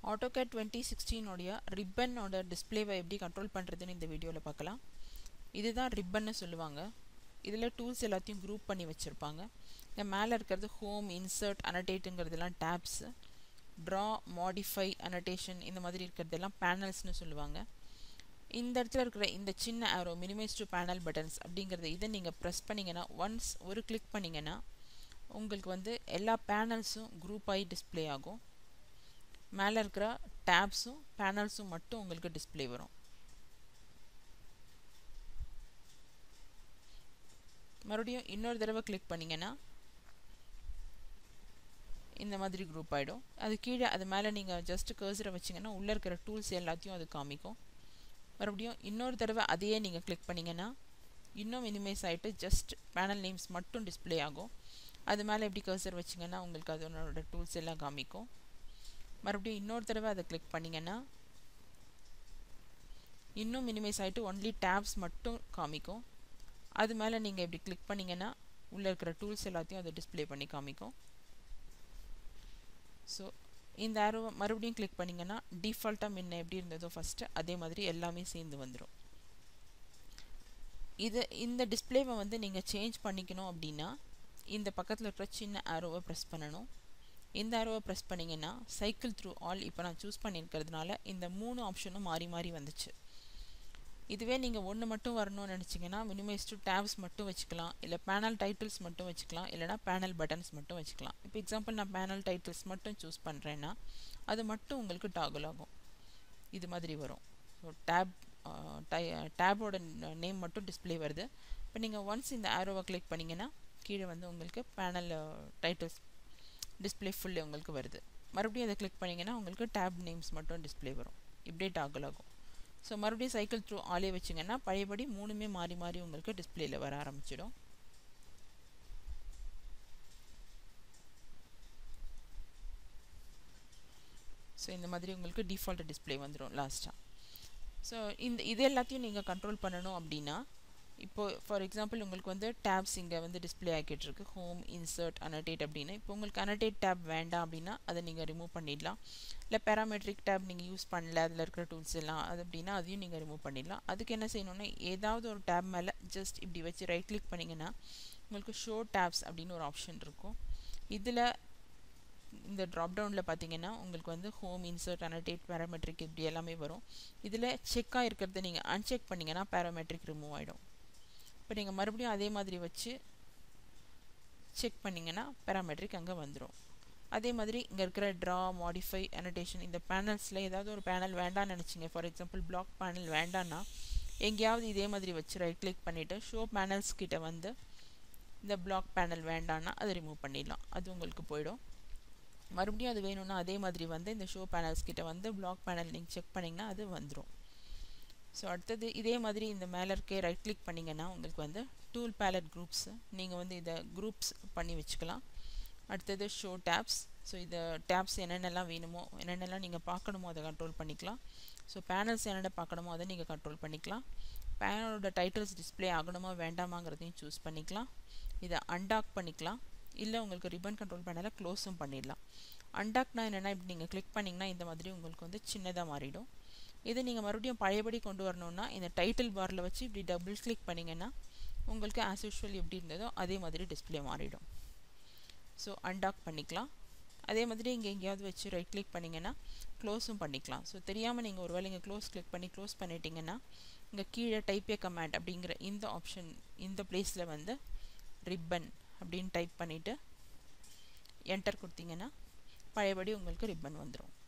AutoCAD twenty சிக்ஸ்டீனோடைய ரிப்பனோட டிஸ்பிளேவை எப்படி control பண்ணுறதுன்னு இந்த வீடியோவில் பார்க்கலாம் இதுதான் ரிப்பன்னு சொல்லுவாங்க இதில் டூல்ஸ் எல்லாத்தையும் குரூப் பண்ணி வச்சுருப்பாங்க இந்த மேலே இருக்கிறது ஹோம் இன்சர்ட் அனடேட்டுங்கிறதுலாம் டேப்ஸு ட்ரா மாடிஃபை அனடேஷன் இந்த மாதிரி இருக்கிறதெல்லாம் பேனல்ஸ்னு சொல்லுவாங்க இந்த இடத்துல இருக்கிற இந்த சின்ன arrow minimise to panel buttons அப்படிங்கிறத இதை நீங்கள் ப்ரெஸ் பண்ணிங்கன்னா ஒன்ஸ் ஒரு கிளிக் பண்ணிங்கன்னா உங்களுக்கு வந்து எல்லா பேனல்ஸும் குரூப் ஆகி டிஸ்பிளே ஆகும் மேலே இருக்கிற டேப்ஸும் பேனல்ஸும் மட்டும் உங்களுக்கு டிஸ்பிளே வரும் மறுபடியும் இன்னொரு தடவை கிளிக் பண்ணிங்கன்னா இந்த மாதிரி குரூப் ஆகிடும் அது கீழே அது மேலே நீங்கள் ஜஸ்ட் கர்சரை வச்சிங்கன்னா உள்ளே இருக்கிற டூல்ஸ் எல்லாத்தையும் அது காமிக்கும் மறுபடியும் இன்னொரு தடவை அதையே நீங்கள் கிளிக் பண்ணிங்கன்னா இன்னும் மினிமைஸ் ஆகிட்டு ஜஸ்ட் பேனல் நேம்ஸ் மட்டும் டிஸ்பிளே ஆகும் அது மேலே எப்படி கர்சர் வச்சிங்கன்னா உங்களுக்கு அதனோட டூல்ஸ் எல்லாம் காமிக்கும் மறுபடியும் இன்னொரு தடவை அதை கிளிக் பண்ணிங்கன்னா இன்னும் மினிமைஸ் ஆகிட்டு ஒன்லி டேப்ஸ் மட்டும் காமிக்கும் அது மேலே நீங்கள் இப்படி கிளிக் பண்ணிங்கன்னா உள்ளே இருக்கிற டூல்ஸ் எல்லாத்தையும் அதை டிஸ்பிளே பண்ணி காமிக்கும் ஸோ இந்த ஆரோ மறுபடியும் கிளிக் பண்ணிங்கன்னா டிஃபால்ட்டாக முன்ன எப்படி இருந்ததோ ஃபஸ்ட்டு அதே மாதிரி எல்லாமே சேர்ந்து வந்துடும் இது இந்த டிஸ்பிளேவை வந்து நீங்கள் சேஞ்ச் பண்ணிக்கணும் அப்படின்னா இந்த பக்கத்தில் இருக்கிற சின்ன ஆரோவை ப்ரெஸ் பண்ணணும் இந்த ஆரோவை ப்ரெஸ் பண்ணிங்கன்னா சைக்கிள் த்ரூ ஆல் இப்போ நான் சூஸ் பண்ணியிருக்கிறதுனால இந்த மூணு ஆப்ஷனும் மாறி மாறி வந்துச்சு இதுவே நீங்கள் ஒன்று மட்டும் வரணும்னு நினச்சிங்கன்னா மினிமைஸ் டு டேப்ஸ் மட்டும் வச்சுக்கலாம் இல்லை பேனல் டைட்டில்ஸ் மட்டும் வச்சுக்கலாம் இல்லைனா பேனல் பட்டன்ஸ் மட்டும் வச்சுக்கலாம் இப்போ எக்ஸாம்பிள் நான் பேனல் டைட்டில்ஸ் மட்டும் சூஸ் பண்ணுறேன்னா அது மட்டும் உங்களுக்கு டாகுல் ஆகும் இது மாதிரி வரும் ஸோ டேப் டை டேபோட நேம் மட்டும் டிஸ்பிளே வருது இப்போ நீங்கள் ஒன்ஸ் இந்த ஆரோவை கிளிக் பண்ணிங்கன்னா கீழே வந்து உங்களுக்கு பேனல் டைட்டில்ஸ் டிஸ்பிளே ஃபுல்லு உங்களுக்கு வருது மறுபடியும் அதை கிளிக் பண்ணிங்கன்னா உங்களுக்கு டேப் நேம்ஸ் மட்டும் டிஸ்பிளே வரும் இப்படியே டாகுல் ஆகும் ஸோ மறுபடியும் சைக்கிள் த்ரூ ஆலே வச்சிங்கன்னா பழையபடி மூணுமே மாறி மாறி உங்களுக்கு டிஸ்பிளேல வர ஆரம்பிச்சிடும் ஸோ இந்த மாதிரி உங்களுக்கு டிஃபால்ட் டிஸ்பிளே வந்துடும் லாஸ்ட்டாக ஸோ இந்த இது எல்லாத்தையும் நீங்கள் கண்ட்ரோல் பண்ணணும் அப்படின்னா இப்போது ஃபார் எக்ஸாம்பிள் உங்களுக்கு வந்து டேப்ஸ் இங்கே வந்து டிஸ்பிளே ஆகிட்டு இருக்கு ஹோம் இன்சர்ட் அனடேட் அப்படின்னு இப்போ உங்களுக்கு அனடேட் டேப் வேண்டாம் அப்படின்னா அதை நீங்கள் ரிமூவ் பண்ணிடலாம் இல்லை பேராமெட்ரிக் டேப் நீங்கள் யூஸ் பண்ணல அதில் இருக்கிற டூல்ஸ் எல்லாம் அது அப்படின்னா அதையும் நீங்கள் ரிமூவ் பண்ணிடலாம் அதுக்கு என்ன செய்யணும்னா ஏதாவது ஒரு டேப் மேலே ஜஸ்ட் இப்படி வச்சு ரைட் கிளிக் பண்ணிங்கன்னா உங்களுக்கு ஷோ டேப்ஸ் அப்படின்னு ஒரு ஆப்ஷன் இருக்கும் இதில் இந்த ட்ராப் டவுனில் பார்த்தீங்கன்னா உங்களுக்கு வந்து ஹோம் இன்சர்ட் அனடேட் பேராமெட்ரிக் இப்படி எல்லாமே வரும் இதில் செக்காக இருக்கிறத நீங்கள் அன்செக் பண்ணிங்கன்னா பேராமெட்ரிக் ரிமூவ் ஆகிடும் இப்போ நீங்கள் மறுபடியும் அதே மாதிரி வச்சு செக் பண்ணிங்கன்னா பேராமெட்ரிக் அங்கே வந்துடும் அதே மாதிரி இங்கே இருக்கிற ட்ரா மாடிஃபை அனடேஷன் இந்த பேனல்ஸில் ஏதாவது ஒரு பேனல் வேண்டாம்னு நினச்சிங்க ஃபார் எக்ஸாம்பிள் பிளாக் பேனல் வேண்டான்னா எங்கேயாவது இதே மாதிரி வச்சு ரைட் கிளிக் பண்ணிவிட்டு ஷோ பேனல்ஸ் கிட்ட வந்து இந்த பிளாக் பேனல் வேண்டான்னா அதை ரிமூவ் பண்ணிடலாம் அது உங்களுக்கு போயிடும் மறுபடியும் அது வேணும்னா அதே மாதிரி வந்து இந்த ஷோ பேனல்ஸ் கிட்ட வந்து பிளாக் பேனல் நீங்கள் செக் பண்ணிங்கன்னா அது வந்துடும் ஸோ அடுத்தது இதே மாதிரி இந்த மேலே இருக்கே ரைட் கிளிக் பண்ணிங்கன்னா உங்களுக்கு வந்து டூல் பேலட் குரூப்ஸ் நீங்கள் வந்து இதை குரூப்ஸ் பண்ணி வச்சுக்கலாம் அடுத்தது ஷோ டேப்ஸ் ஸோ இதை டேப்ஸ் என்னென்னலாம் வேணுமோ என்னென்னலாம் நீங்கள் பார்க்கணுமோ அதை கண்ட்ரோல் பண்ணிக்கலாம் ஸோ பேனல்ஸ் என்னென்ன பார்க்கணுமோ அதை நீங்கள் கண்ட்ரோல் பண்ணிக்கலாம் பேனலோட டைட்டில்ஸ் டிஸ்பிளே ஆகணுமா வேண்டாமாங்கிறதையும் சூஸ் பண்ணிக்கலாம் இதை அன்டாக் பண்ணிக்கலாம் இல்லை உங்களுக்கு ரிப்பன் கண்ட்ரோல் பேனலை க்ளோஸும் பண்ணிடலாம் அன்டாக்னா என்னென்னா இப்படி நீங்கள் கிளிக் பண்ணிங்கன்னா இந்த மாதிரி உங்களுக்கு வந்து சின்னதாக மாறிடும் இதை நீங்கள் மறுபடியும் பழையபடி கொண்டு வரணுன்னா இந்த டைட்டில் பாரில் வச்சு இப்படி டபுள் கிளிக் பண்ணிங்கன்னா உங்களுக்கு ஆஸ் யூஷுவல் எப்படி இருந்ததோ அதே மாதிரி டிஸ்பிளே மாறிடும் ஸோ அன்டாக் பண்ணிக்கலாம் அதே மாதிரி இங்கே எங்கேயாவது வச்சு ரைட் கிளிக் பண்ணிங்கன்னா க்ளோஸும் பண்ணிக்கலாம் ஸோ தெரியாமல் நீங்கள் ஒரு வேளை இங்கே க்ளோஸ் கிளிக் பண்ணி க்ளோஸ் பண்ணிட்டீங்கன்னா இங்கே கீழே டைப்பே கமாண்ட் அப்படிங்கிற இந்த ஆப்ஷன் இந்த பிளேஸில் வந்து ரிப்பன் அப்படின்னு டைப் பண்ணிவிட்டு என்டர் கொடுத்தீங்கன்னா பழையபடி உங்களுக்கு ரிப்பன் வந்துடும்